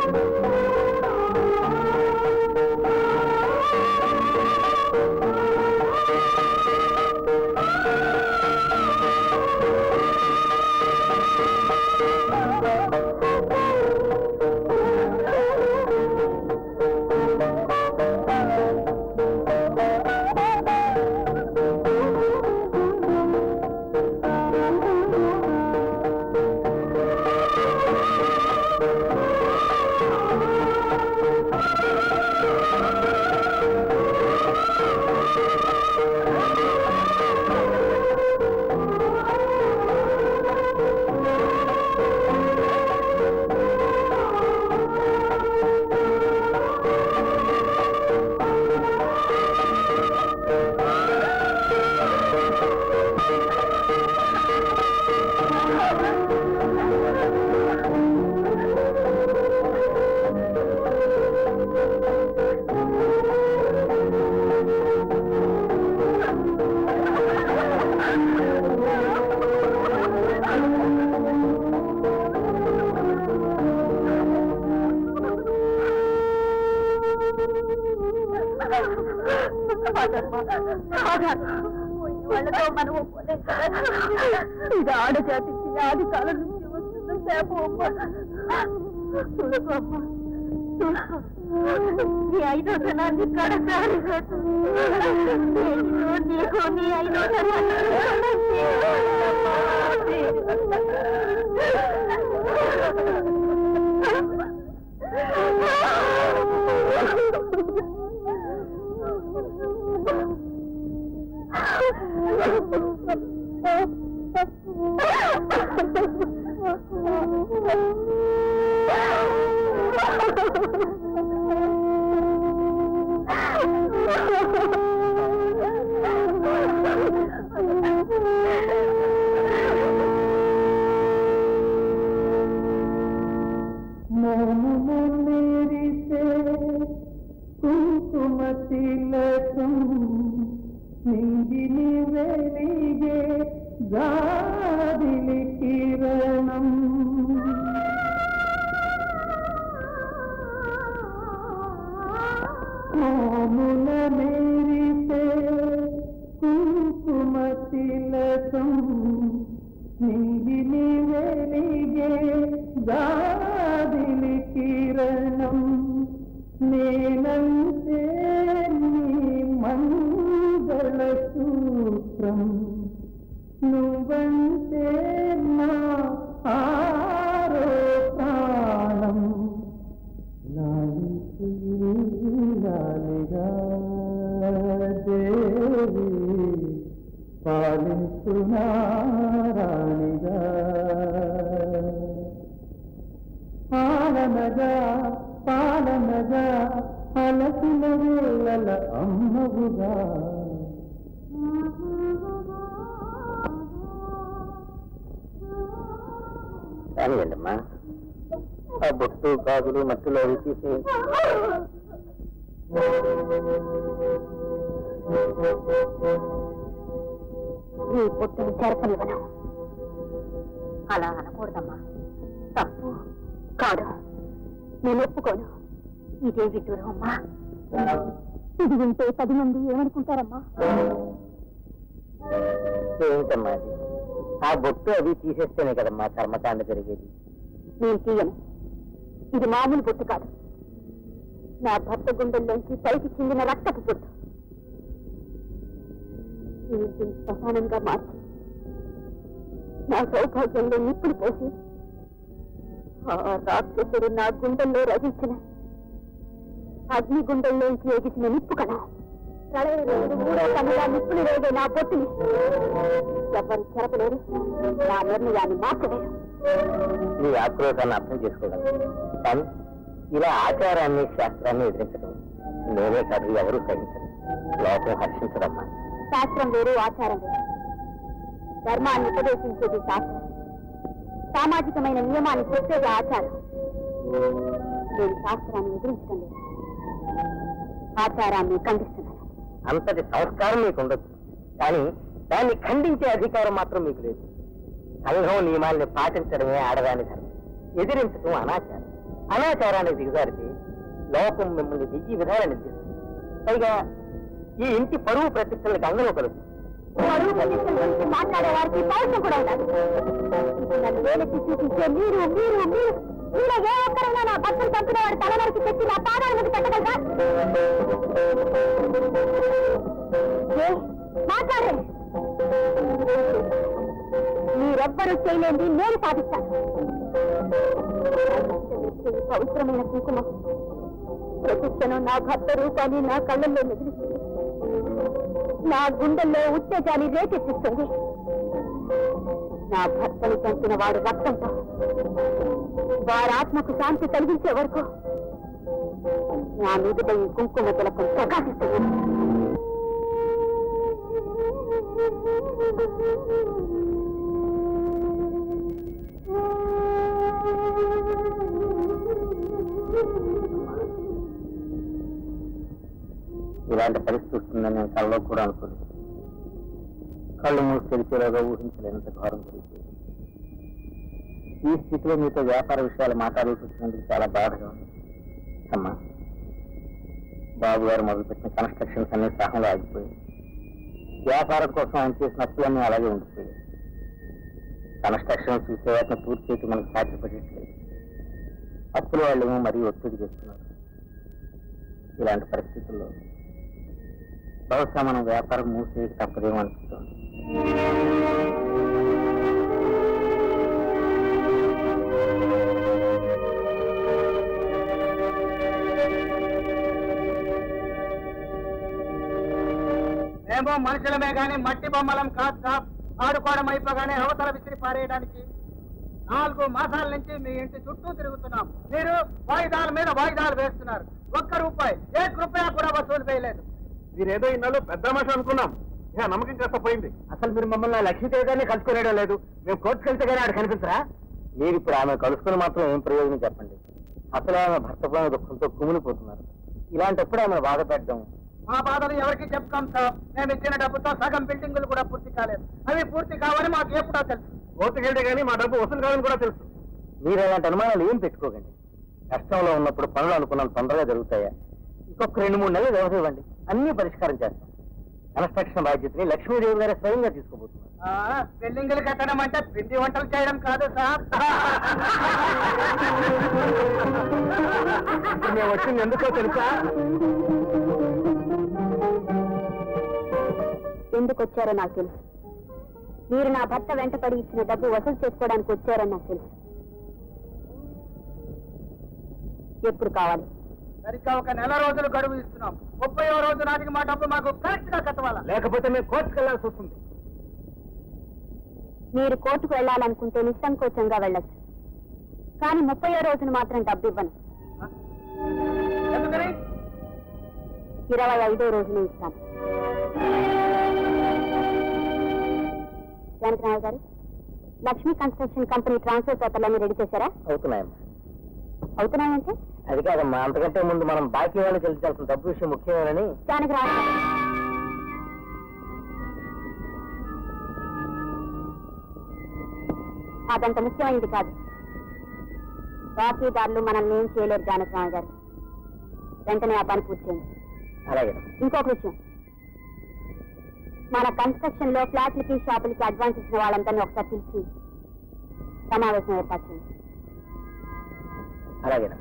వాళ్ళతో మనం ఒప్పుకోలేం కదా. ఇది ఆడజాతికి ఆది కాలం నుంచి వస్తున్న శాపం అమ్మ చూసుకో అమ్మ చూసుకో నీ ఐదో జనాన్ని కడసారిగా నేను నీకు నీ ఐదో మోమునేరిసే కుంకుమ తిలకం నింగిని వెలిగే గాదిలి కిరణం మోమున మేరిసే కుంకుమ తిలకం నింగిని వెలిగే గాదిలి కిరణం నేనంతే నీ మంగళ సూత్రం నువ్వంటే నా ఆరో ప్రాణం లాలికి లాలిగా దేవి పాలించునారాణిగా పాలనగా పాలనగా అలసిన వేళల అమ్మవుగా కానివ్వండమ్మా ఆ బొట్టు గాజులు మట్టిలో అవి తీసేయండి ఈ పొట్టుని చెరపనివ్వను అలా అనకూడదమ్మా తప్పు కాదు నేను ఒప్పుకోను ఇదే విడ్డూరం అమ్మా ఇది వింటే పది మంది ఏమనుకుంటారమ్మా ఏమిటమ్మా అది ఆ బొట్టు అవి తీసేస్తేనే కదమ్మా కర్మకాండ జరిగేది నేను తీయను ఇది మామూలు పొట్టు కాదు నా భర్త గుండెల్లోంచి పైకి చెందిన రక్తపు పొట్టు ఈ ఇంటిని శ్మశానంగా మార్చి నా సౌభాగ్యంలో నిప్పులు పోసి ఆ రాక్షసుడు నా గుండెల్లో రచించిన అగ్ని గుండెల్లోంచి ఎగిసిన నిప్పు కణ ప్రళయ రోజు మూడో కనులా నిప్పులు రేగే నా పొట్టుని ఎవరు చెరపలేరు నా నిర్ణయాన్ని మార్చలేరు నీ ఆక్రోశాన్ని అర్థం చేసుకోగలను కానీ ఇలా ఆచారాన్ని శాస్త్రాన్ని ఎదిరించడం నేనే కాదు ఎవరూ సహించరు లోకం హర్షించదమ్మా శాస్త్రం వేరు ఆచారం వేరు ధర్మాన్ని ఉపదేశించేది శాస్త్రం సామాజికమైన నియమాన్ని చెప్పేది ఆచారం నేను శాస్త్రాన్ని ఎదిరించడం లేదు ఆచారాన్ని ఖండిస్తున్నాను అంతటి సంస్కారం మీకు ఉండొచ్చు కానీ దాన్ని ఖండించే అధికారం మాత్రం మీకు లేదు సంఘం నియమాల్ని పాటించడమే ఆడదాని ధర్మం ఎదిరించడం అనాచారం అనాచారానికి దిగజారితే లోకం మిమ్మల్ని వెయ్యి విధాలు నిందిస్తుంది పైగా ఈ ఇంటి పరువు ప్రతిష్టలకు అంగలో కలుగుతుంది పరువు ప్రతిష్టల గురించి మాట్లాడే వారికి పౌరుషం కూడా ఉండాలి ఇప్పుడు నన్ను వేలెత్తి చూపించే మీరు మీరు మీరు మీలో ఏ ఒక్కరైనా నా భర్తను చంపిన వాడి తల వరకు తెచ్చి నా పాదాల మీద పెట్టగలరా ఏ? మాట్లాడండి మీరెవ్వరూ చేయలేంది నేను సాధిస్తాను ఈ పవిత్రమైన కుంకుమ ప్రతిక్షణం నా భర్త రూపాన్ని నా కళ్ళల్లో మెదిలిస్తుంది నా గుండెల్లో ఉత్తేజాన్ని రేకెత్తిస్తుంది నా భర్తను చంపిన వాడు రక్తంతో వారి ఆత్మకు శాంతి కలిగించే వరకు నా మీదుట ఈ కుంకుమ తిలకం ప్రకాశిస్తుంది ఇలాంటి పరిస్థితి వస్తుందని నేను కళ్ళలో కూడా అనుకోలేదు కళ్ళు మూసి తెలిసేలాగా ఊహించలేనంత ఘోరం జరిగింది ఈ స్థితిలో మీతో వ్యాపార విషయాలు మాట్లాడాల్సి వచ్చినందుకు చాలా బాధగా ఉంది అమ్మా బాబు గారు మొదలుపెట్టిన కన్స్ట్రక్షన్స్ అన్ని సహంలో ఆగిపోయాయి వ్యాపారం కోసం ఆయన చేసిన అప్పులన్నీ అలాగే ఉండిపోయాయి కన్స్ట్రక్షన్ చూసే వాటిని పూర్తి చేయటం మనకు సాధ్యపడట్లేదు అప్పుల వాళ్ళేమో మరీ ఒత్తిడి చేస్తున్నారు ఇలాంటి పరిస్థితుల్లో బహుశా మనం వ్యాపారం మూసేయక తప్పదేమో అనిపిస్తుంది మేము మనుషులమే గాని మట్టి బొమ్మలం కాదు సాబ్ ఆడుకోవడం అయిపోగానే అవతల విసిరి పారేయడానికి నాలుగు మాసాల నుంచి మీ ఇంటి చుట్టూ తిరుగుతున్నాం మీరు వాయిదాల మీద వాయిదాలు వేస్తున్నారు ఒక్క రూపాయి ఏ రూపాయ కూడా వసూలు చేయలేదు మీరేదో ఇన్నాళ్ళు పెద్ద మనిషి అనుకున్నాం ఇక నమ్మకం కాస్త పోయింది అసలు మీరు మమ్మల్ని లక్ష్మీదేవి గారిని కలుసుకునేయడం లేదు మేము కోర్టుకు వెళ్తే కానీ ఆడ కనిపించరా మీరు ఇప్పుడు ఆమె కలుసుకుని మాత్రం ఏం ప్రయోజనం చెప్పండి అసలు ఆమె భర్త పోయిన దుఃఖంతో కుమిలిపోతున్నారు ఇలాంటప్పుడు ఆమె బాధ పెట్టడం మా బాధలు ఎవరికి చెప్పుకోం సార్ మేము ఇచ్చిన డబ్బుతో సగం బిల్డింగులు కూడా పూర్తి కాలేదు అవి పూర్తి కావని మాకు ఎప్పుడో తెలుసు కోర్టుకు వెళ్తే కానీ మా డబ్బు వసూలు కాదని కూడా తెలుసు మీరు అలాంటి అనుమానాలు ఏం పెట్టుకోకండి కష్టంలో ఉన్నప్పుడు పనులు అనుకున్నంత తొందరగా జరుగుతాయా ఇంకొక రెండు మూడు నెలలు వ్యవధి ఇవ్వండి అన్ని పరిష్కారం చేస్తాం కన్స్ట్రక్షన్ బాధ్యతని లక్ష్మీదేవి గారు స్వయంగా తీసుకోబోతున్నారు ఆ, బిల్డింగులు కట్టడం అంటే పిండి వంటలు చేయడం కాదు సార్ ఇప్పుడు మేము వచ్చింది ఎందుకో తెలుసా ఎందుకు వచ్చారో నాకు తెలుసు మీరు నా భర్త వెంటపడి ఇచ్చిన డబ్బు వసూలు చేసుకోవడానికి వచ్చారని నాకు తెలుసు ఎప్పుడు కావాలి సరిగ్గా ఒక నెల రోజులు గడువు ఇస్తున్నాం ముప్పై రోజు నాటికి మా డబ్బు మాకు కరెక్ట్ గా కట్టవాలా లేకపోతే మేము కోర్టుకు వెళ్లాల్సి వస్తుంది మీరు కోర్టుకు వెళ్ళాలనుకుంటే నిస్సంకోచంగా వెళ్ళొచ్చు కానీ ముప్పయో రోజున మాత్రం డబ్బు ఇవ్వను ఎందుకని ఇరవై ఐదో రోజున ఇస్తాను Janakarao garu Lakshmi construction company transfer పేపర్లన్నీ రెడీ చేశారా అవుతున్నాయమ్మా అవుతున్నాయంటే అది కాదమ్మా అంతకంటే ముందు మనం బాకీ వాళ్ళకి తెలిసాల్సిన డబ్బు విషయం ముఖ్యమేనని జానకరావు గారు అదంత ముఖ్యమైనది కాదు బాకీదారులు మనల్ని ఏం చేయలేరు జానకరావు గారు వెంటనే ఆ పని పూర్తి చేయండి అలాగే ఇంకొక విషయం మన కన్స్ట్రక్షన్ లో ఫ్లాట్లకి షాపులకి అడ్వాన్స్ ఇచ్చిన వాళ్ళందరినీ ఒకసారి పిలిచి సమావేశం ఏర్పాటు చేయండి అలాగే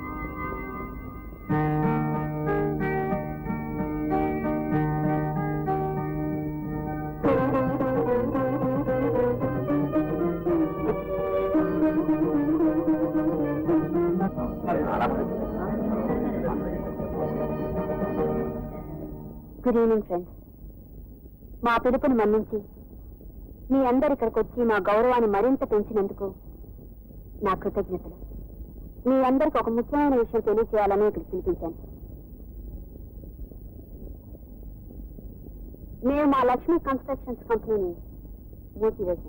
గుడ్ ఈవినింగ్ ఫ్రెండ్స్ మా పిలుపుని మన్నించి మీ అందరు ఇక్కడికి వచ్చి మా గౌరవాన్ని మరింత పెంచినందుకు నా కృతజ్ఞతలు మీ అందరికి ఒక ముఖ్యమైన విషయం తెలియచేయాలని ఇక్కడ పిలిపించాను మేము మా లక్ష్మీ కన్స్ట్రక్షన్స్ కంపెనీని మూసివేశాం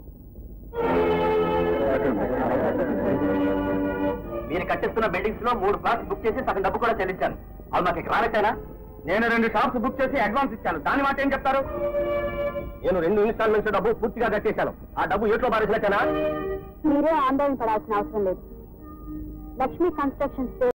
మీరు కట్టిస్తున్న బిల్డింగ్స్ లో మూడు ఫ్లాట్స్ బుక్ చేసి సగం డబ్బు కూడా చెల్లించాను అది మాకు ఇక్కడ రానట్టేనా నేను రెండు షాప్స్ బుక్ చేసి అడ్వాన్స్ ఇచ్చాను దాని మాట ఏం చెప్తారు నేను రెండు ఇన్స్టాల్మెంట్స్ డబ్బు పూర్తిగా కట్టేశాను ఆ డబ్బు ఏట్లో పారేసినట్టేనా మీరే ఆందోళన పడాల్సిన అవసరం లేదు లక్ష్మీ కన్స్ట్రక్షన్స్